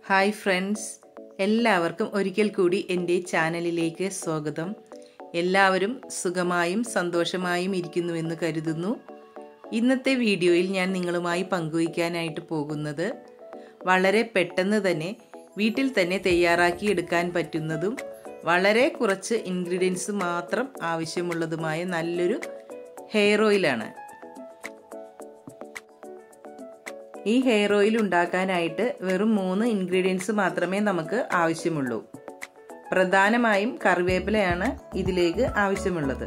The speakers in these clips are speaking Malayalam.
ഹായ് ഫ്രണ്ട്സ് എല്ലാവർക്കും ഒരിക്കൽ കൂടി എൻ്റെ ചാനലിലേക്ക് സ്വാഗതം എല്ലാവരും സുഖമായും സന്തോഷമായും ഇരിക്കുന്നുവെന്ന് കരുതുന്നു ഇന്നത്തെ വീഡിയോയിൽ ഞാൻ നിങ്ങളുമായി പങ്കുവയ്ക്കാനായിട്ട് പോകുന്നത് വളരെ പെട്ടെന്ന് തന്നെ വീട്ടിൽ തന്നെ തയ്യാറാക്കി എടുക്കാൻ പറ്റുന്നതും വളരെ കുറച്ച് ഇൻഗ്രീഡിയൻസ് മാത്രം ആവശ്യമുള്ളതുമായ നല്ലൊരു ഹെയർ ഓയിലാണ് ഈ ഹെയർ ഓയിൽ ഉണ്ടാക്കാനായിട്ട് വെറും മൂന്ന് ഇൻഗ്രീഡിയൻസ് മാത്രമേ നമുക്ക് ആവശ്യമുള്ളൂ പ്രധാനമായും കറിവേപ്പിലയാണ് ഇതിലേക്ക് ആവശ്യമുള്ളത്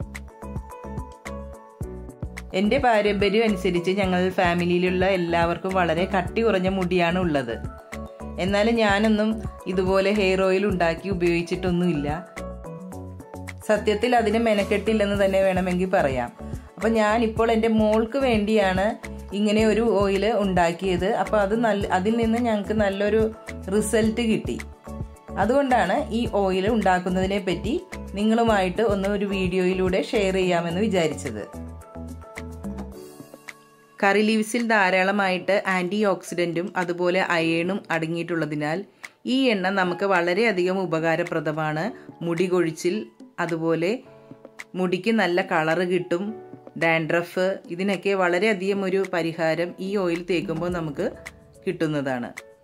എൻ്റെ പാരമ്പര്യം അനുസരിച്ച് ഞങ്ങൾ ഫാമിലിയിലുള്ള എല്ലാവർക്കും വളരെ കട്ടി കുറഞ്ഞ മുടിയാണ് ഉള്ളത് എന്നാലും ഞാനൊന്നും ഇതുപോലെ ഹെയർ ഓയിൽ ഉണ്ടാക്കി ഉപയോഗിച്ചിട്ടൊന്നുമില്ല സത്യത്തിൽ അതിന് മെനക്കെട്ടില്ലെന്ന് തന്നെ വേണമെങ്കിൽ പറയാം അപ്പം ഞാനിപ്പോൾ എൻ്റെ മോൾക്ക് വേണ്ടിയാണ് ഇങ്ങനെ ഒരു ഓയിൽ ഉണ്ടാക്കിയത് അപ്പോൾ അത് നല്ല അതിൽ നിന്ന് ഞങ്ങൾക്ക് നല്ലൊരു റിസൾട്ട് കിട്ടി അതുകൊണ്ടാണ് ഈ ഓയിൽ ഉണ്ടാക്കുന്നതിനെ പറ്റി നിങ്ങളുമായിട്ട് ഒന്ന് ഒരു വീഡിയോയിലൂടെ ഷെയർ ചെയ്യാമെന്ന് വിചാരിച്ചത് കറി ലീവ്സിൽ ധാരാളമായിട്ട് ആൻറ്റി ഓക്സിഡൻറ്റും അതുപോലെ അയേണും അടങ്ങിയിട്ടുള്ളതിനാൽ ഈ എണ്ണ നമുക്ക് വളരെയധികം ഉപകാരപ്രദമാണ് മുടി കൊഴിച്ചിൽ അതുപോലെ മുടിക്ക് നല്ല കളറ് കിട്ടും ഡാൻഡ്രഫ് ഇതിനൊക്കെ വളരെയധികം ഒരു പരിഹാരം ഈ ഓയിൽ തേക്കുമ്പോൾ നമുക്ക് കിട്ടുന്നതാണ്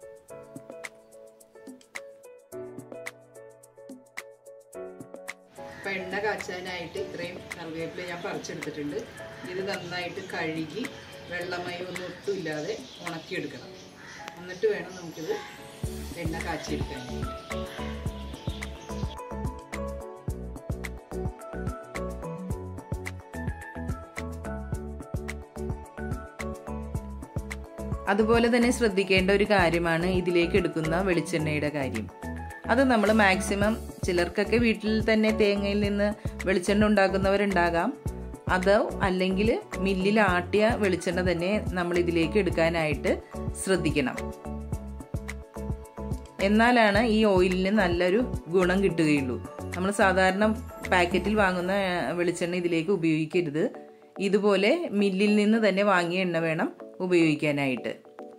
അപ്പം എണ്ണ കാച്ചാനായിട്ട് ഇത്രയും കറിവേപ്പില ഞാൻ പറിച്ചെടുത്തിട്ടുണ്ട് ഇത് നന്നായിട്ട് കഴുകി വെള്ളമയം ഒന്നും ഒട്ടുമില്ലാതെ ഉണക്കിയെടുക്കണം എന്നിട്ട് വേണം നമുക്കിത് എണ്ണ കാച്ചിയെടുക്കാൻ അതുപോലെ തന്നെ ശ്രദ്ധിക്കേണ്ട ഒരു കാര്യമാണ് ഇതിലേക്ക് എടുക്കുന്ന വെളിച്ചെണ്ണയുടെ കാര്യം അത് നമ്മൾ മാക്സിമം ചിലർക്കൊക്കെ വീട്ടിൽ തന്നെ തേങ്ങയിൽ നിന്ന് വെളിച്ചെണ്ണ ഉണ്ടാക്കുന്നവരുണ്ടാകാം അതോ അല്ലെങ്കിൽ മില്ലിൽ ആട്ടിയ വെളിച്ചെണ്ണ തന്നെ നമ്മൾ ഇതിലേക്ക് എടുക്കാനായിട്ട് ശ്രദ്ധിക്കണം എന്നാലാണ് ഈ ഓയിലിന് നല്ലൊരു ഗുണം കിട്ടുകയുള്ളൂ നമ്മൾ സാധാരണ പാക്കറ്റിൽ വാങ്ങുന്ന വെളിച്ചെണ്ണ ഇതിലേക്ക് ഉപയോഗിക്കരുത് ഇതുപോലെ മില്ലിൽ നിന്ന് തന്നെ വാങ്ങിയ എണ്ണ വേണം ഉപയോഗിക്കാനായിട്ട്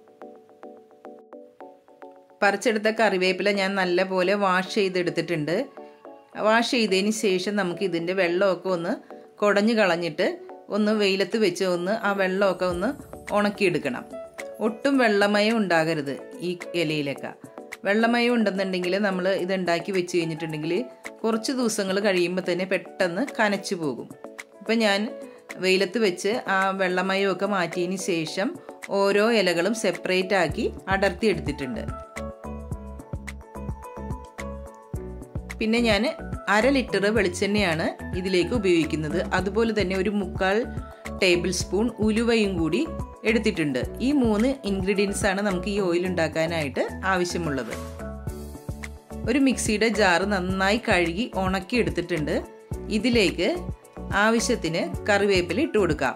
പറിച്ചെടുത്ത കറിവേപ്പില ഞാൻ നല്ല പോലെ വാഷ് ചെയ്തെടുത്തിട്ടുണ്ട് വാഷ് ചെയ്തതിന് ശേഷം നമുക്ക് ഇതിൻ്റെ വെള്ളമൊക്കെ ഒന്ന് കുടഞ്ഞു കളഞ്ഞിട്ട് ഒന്ന് വെയിലത്ത് വെച്ച് ഒന്ന് ആ വെള്ളമൊക്കെ ഒന്ന് ഉണക്കിയെടുക്കണം ഒട്ടും വെള്ളമയം ഉണ്ടാകരുത് ഈ ഇലയിലൊക്കെ വെള്ളമയം ഉണ്ടെന്നുണ്ടെങ്കിൽ നമ്മൾ ഇത് ഉണ്ടാക്കി വെച്ച് കഴിഞ്ഞിട്ടുണ്ടെങ്കിൽ കുറച്ച് ദിവസങ്ങൾ കഴിയുമ്പോൾ തന്നെ പെട്ടെന്ന് കനച്ചു പോകും ഇപ്പം ഞാൻ വെയിലത്ത് വെച്ച് ആ വെള്ളമയമൊക്കെ മാറ്റിയതിന് ശേഷം ഓരോ ഇലകളും സെപ്പറേറ്റ് ആക്കി അടർത്തി എടുത്തിട്ടുണ്ട് പിന്നെ ഞാൻ അര ലിറ്റർ വെളിച്ചെണ്ണയാണ് ഇതിലേക്ക് ഉപയോഗിക്കുന്നത് അതുപോലെ തന്നെ ഒരു മുക്കാൽ ടേബിൾ സ്പൂൺ ഉലുവയും കൂടി എടുത്തിട്ടുണ്ട് ഈ മൂന്ന് ഇൻഗ്രീഡിയൻസ് ആണ് നമുക്ക് ഈ ഓയിൽ ഉണ്ടാക്കാനായിട്ട് ആവശ്യമുള്ളത് ഒരു മിക്സിയുടെ ജാറ് നന്നായി കഴുകി ഉണക്കി എടുത്തിട്ടുണ്ട് ഇതിലേക്ക് ആവശ്യത്തിന് കറിവേപ്പില ഇട്ട് കൊടുക്കാം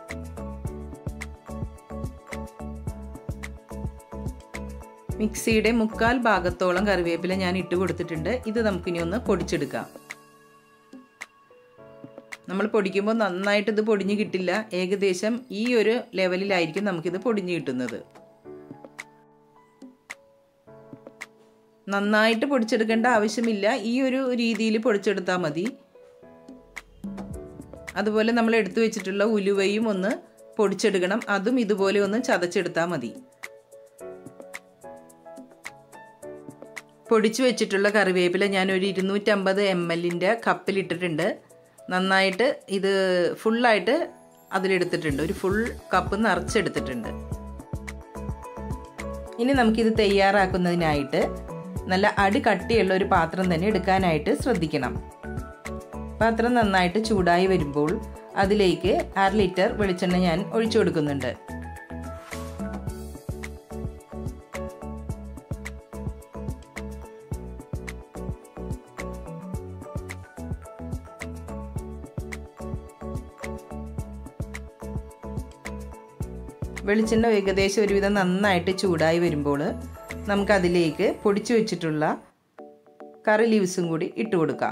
മിക്സിയുടെ മുക്കാൽ ഭാഗത്തോളം കറിവേപ്പില ഞാൻ ഇട്ട് കൊടുത്തിട്ടുണ്ട് ഇത് നമുക്കിനി ഒന്ന് പൊടിച്ചെടുക്കാം നമ്മൾ പൊടിക്കുമ്പോൾ നന്നായിട്ട് ഇത് പൊടിഞ്ഞ് കിട്ടില്ല ഏകദേശം ഈ ഒരു ലെവലിലായിരിക്കും നമുക്കിത് പൊടിഞ്ഞ് കിട്ടുന്നത് നന്നായിട്ട് പൊടിച്ചെടുക്കേണ്ട ആവശ്യമില്ല ഈ ഒരു രീതിയിൽ പൊടിച്ചെടുത്താൽ മതി അതുപോലെ നമ്മൾ എടുത്തു വെച്ചിട്ടുള്ള ഉലുവയും ഒന്ന് പൊടിച്ചെടുക്കണം അതും ഇതുപോലെ ഒന്ന് ചതച്ചെടുത്താൽ മതി പൊടിച്ചു വെച്ചിട്ടുള്ള കറിവേപ്പില ഞാൻ ഒരു ഇരുന്നൂറ്റമ്പത് എം എല്ലിൻ്റെ കപ്പിലിട്ടിട്ടുണ്ട് നന്നായിട്ട് ഇത് ഫുള്ളായിട്ട് അതിലെടുത്തിട്ടുണ്ട് ഒരു ഫുൾ കപ്പ് നിറച്ചെടുത്തിട്ടുണ്ട് ഇനി നമുക്കിത് തയ്യാറാക്കുന്നതിനായിട്ട് നല്ല അടി കട്ടിയുള്ള ഒരു പാത്രം തന്നെ എടുക്കാനായിട്ട് ശ്രദ്ധിക്കണം പാത്രം നന്നായിട്ട് ചൂടായി വരുമ്പോൾ അതിലേക്ക് അര ലിറ്റർ വെളിച്ചെണ്ണ ഞാൻ ഒഴിച്ചു കൊടുക്കുന്നുണ്ട് വെളിച്ചെണ്ണ ഏകദേശം ഒരുവിധം നന്നായിട്ട് ചൂടായി വരുമ്പോൾ നമുക്കതിലേക്ക് പൊടിച്ചു വെച്ചിട്ടുള്ള കറി ലീവ്സും കൂടി ഇട്ട് കൊടുക്കാം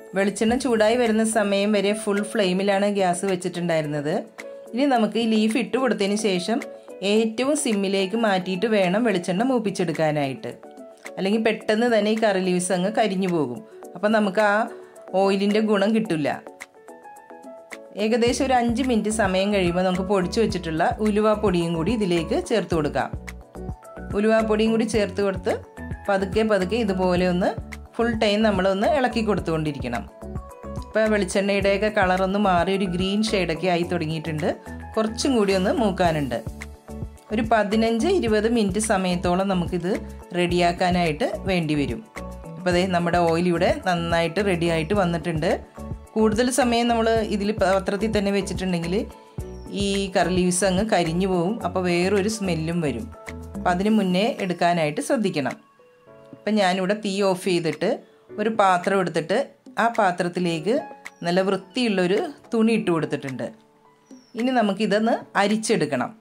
വെളിച്ചെണ്ണ ചൂടായി വരുന്ന സമയം വരെ ഫുൾ ഫ്ലെയിമിലാണ് ഗ്യാസ് വെച്ചിട്ടുണ്ടായിരുന്നത് ഇനി നമുക്ക് ഈ ലീഫ് ഇട്ട് കൊടുത്തതിന് ശേഷം ഏറ്റവും സിമ്മിലേക്ക് മാറ്റിയിട്ട് വേണം വെളിച്ചെണ്ണ മൂപ്പിച്ചെടുക്കാനായിട്ട് അല്ലെങ്കിൽ പെട്ടെന്ന് തന്നെ ഈ കറി ലീവ്സ് അങ്ങ് കരിഞ്ഞു പോകും അപ്പം നമുക്ക് ആ ഓയിലിൻ്റെ ഗുണം കിട്ടില്ല ഏകദേശം ഒരു അഞ്ച് മിനിറ്റ് സമയം കഴിയുമ്പോൾ നമുക്ക് പൊടിച്ചു വെച്ചിട്ടുള്ള ഉലുവ പൊടിയും കൂടി ഇതിലേക്ക് ചേർത്ത് കൊടുക്കാം ഉലുവ പൊടിയും കൂടി ചേർത്ത് കൊടുത്ത് പതുക്കെ പതുക്കെ ഇതുപോലെ ഒന്ന് ഫുൾ ടൈം നമ്മളൊന്ന് ഇളക്കി കൊടുത്തുകൊണ്ടിരിക്കണം ഇപ്പോൾ വെളിച്ചെണ്ണയുടെയൊക്കെ കളറൊന്ന് മാറി ഒരു ഗ്രീൻ ഷെയ്ഡൊക്കെ ആയി തുടങ്ങിയിട്ടുണ്ട് കുറച്ചും കൂടി ഒന്ന് മൂക്കാനുണ്ട് ഒരു പതിനഞ്ച് ഇരുപത് മിനിറ്റ് സമയത്തോളം നമുക്കിത് റെഡിയാക്കാനായിട്ട് വേണ്ടി വരും അപ്പോൾ അതേ നമ്മുടെ ഓയിൽ ഇവിടെ നന്നായിട്ട് റെഡിയായിട്ട് വന്നിട്ടുണ്ട് കൂടുതൽ സമയം നമ്മൾ ഇതിൽ പാത്രത്തിൽ തന്നെ വെച്ചിട്ടുണ്ടെങ്കിൽ ഈ കറി ലീവ്സ് അങ്ങ് കരിഞ്ഞു പോവും അപ്പോൾ വേറൊരു സ്മെല്ലും വരും അപ്പോൾ അതിന് മുന്നേ എടുക്കാനായിട്ട് ശ്രദ്ധിക്കണം അപ്പം ഞാനിവിടെ തീ ഓഫ് ചെയ്തിട്ട് ഒരു പാത്രം എടുത്തിട്ട് ആ പാത്രത്തിലേക്ക് നല്ല വൃത്തിയുള്ളൊരു തുണി ഇട്ട് കൊടുത്തിട്ടുണ്ട് ഇനി നമുക്കിതൊന്ന് അരിച്ചെടുക്കണം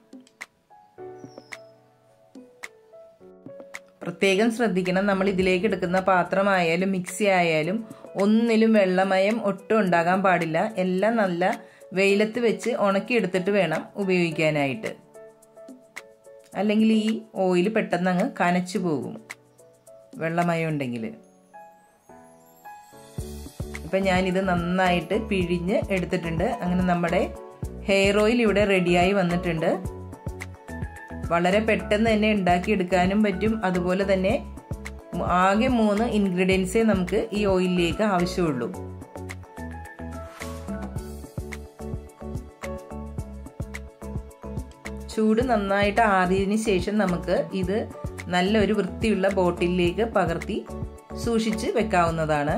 പ്രത്യേകം ശ്രദ്ധിക്കണം നമ്മൾ ഇതിലേക്ക് എടുക്കുന്ന പാത്രമായാലും മിക്സി ആയാലും ഒന്നിലും വെള്ളമയം ഒട്ടും ഉണ്ടാകാൻ പാടില്ല എല്ലാം നല്ല വെയിലത്ത് വെച്ച് ഉണക്കിയെടുത്തിട്ട് വേണം ഉപയോഗിക്കാനായിട്ട് അല്ലെങ്കിൽ ഈ ഓയിൽ പെട്ടെന്ന് അങ്ങ് കനച്ചു പോകും വെള്ളമയം ഉണ്ടെങ്കിൽ ഇപ്പം ഞാനിത് നന്നായിട്ട് പിഴിഞ്ഞ് എടുത്തിട്ടുണ്ട് അങ്ങനെ നമ്മുടെ ഹെയർ ഓയിൽ ഇവിടെ റെഡിയായി വന്നിട്ടുണ്ട് വളരെ പെട്ടെന്ന് തന്നെ ഉണ്ടാക്കിയെടുക്കാനും പറ്റും അതുപോലെ തന്നെ ആകെ മൂന്ന് ഇൻഗ്രീഡിയൻസേ നമുക്ക് ഈ ഓയിലിലേക്ക് ആവശ്യമുള്ളൂ ചൂട് നന്നായിട്ട് ആറിയതിന് ശേഷം നമുക്ക് ഇത് നല്ലൊരു വൃത്തിയുള്ള ബോട്ടിലേക്ക് പകർത്തി സൂക്ഷിച്ച് വെക്കാവുന്നതാണ്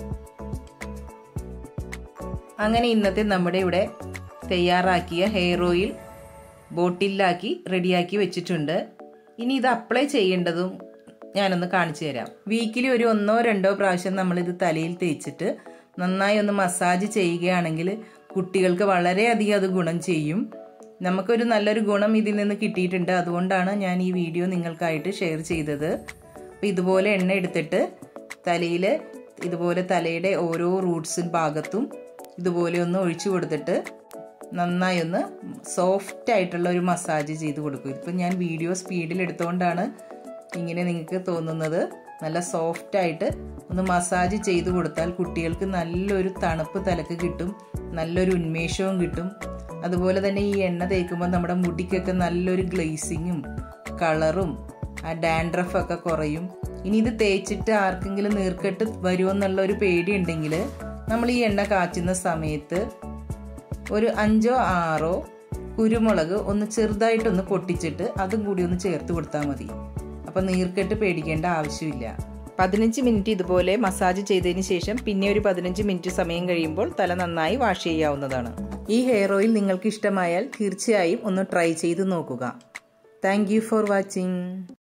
അങ്ങനെ ഇന്നത്തെ നമ്മുടെ ഇവിടെ തയ്യാറാക്കിയ ഹെയർ ഓയിൽ ബോട്ടിലാക്കി റെഡിയാക്കി വെച്ചിട്ടുണ്ട് ഇനി ഇത് അപ്ലൈ ചെയ്യേണ്ടതും ഞാനൊന്ന് കാണിച്ചു തരാം വീക്കിലി ഒരു ഒന്നോ രണ്ടോ പ്രാവശ്യം നമ്മളിത് തലയിൽ തേച്ചിട്ട് നന്നായി ഒന്ന് മസാജ് ചെയ്യുകയാണെങ്കിൽ കുട്ടികൾക്ക് വളരെയധികം അത് ഗുണം ചെയ്യും നമുക്കൊരു നല്ലൊരു ഗുണം ഇതിൽ നിന്ന് കിട്ടിയിട്ടുണ്ട് അതുകൊണ്ടാണ് ഞാൻ ഈ വീഡിയോ നിങ്ങൾക്കായിട്ട് ഷെയർ ചെയ്തത് അപ്പോൾ ഇതുപോലെ എണ്ണ എടുത്തിട്ട് തലയിൽ ഇതുപോലെ തലയുടെ ഓരോ റൂട്ട്സ് ഭാഗത്തും ഇതുപോലെ ഒന്ന് ഒഴിച്ചു കൊടുത്തിട്ട് നന്നായി ഒന്ന് സോഫ്റ്റ് ആയിട്ടുള്ള ഒരു മസാജ് ചെയ്ത് കൊടുക്കും ഇപ്പം ഞാൻ വീഡിയോ സ്പീഡിൽ എടുത്തുകൊണ്ടാണ് ഇങ്ങനെ നിങ്ങൾക്ക് തോന്നുന്നത് നല്ല സോഫ്റ്റ് ആയിട്ട് ഒന്ന് മസാജ് ചെയ്ത് കൊടുത്താൽ കുട്ടികൾക്ക് നല്ലൊരു തണുപ്പ് തലക്ക് കിട്ടും നല്ലൊരു ഉന്മേഷവും കിട്ടും അതുപോലെ തന്നെ ഈ എണ്ണ തേക്കുമ്പോൾ നമ്മുടെ മുടിക്കൊക്കെ നല്ലൊരു ഗ്ലേസിങ്ങും കളറും ആ ഡാൻഡ്രഫൊക്കെ കുറയും ഇനി ഇത് തേച്ചിട്ട് ആർക്കെങ്കിലും നീർക്കെട്ട് വരുമെന്നുള്ള ഒരു പേടിയുണ്ടെങ്കിൽ നമ്മൾ ഈ എണ്ണ കാച്ചുന്ന സമയത്ത് ഒരു അഞ്ചോ ആറോ കുരുമുളക് ഒന്ന് ചെറുതായിട്ടൊന്ന് പൊട്ടിച്ചിട്ട് അതും കൂടി ഒന്ന് ചേർത്ത് കൊടുത്താൽ മതി അപ്പം നീർക്കെട്ട് പേടിക്കേണ്ട ആവശ്യമില്ല പതിനഞ്ച് മിനിറ്റ് ഇതുപോലെ മസാജ് ചെയ്തതിന് ശേഷം പിന്നെ ഒരു പതിനഞ്ച് മിനിറ്റ് സമയം കഴിയുമ്പോൾ തല നന്നായി വാഷ് ചെയ്യാവുന്നതാണ് ഈ ഹെയർ ഓയിൽ നിങ്ങൾക്ക് ഇഷ്ടമായാൽ തീർച്ചയായും ഒന്ന് ട്രൈ ചെയ്ത് നോക്കുക താങ്ക് ഫോർ വാച്ചിങ്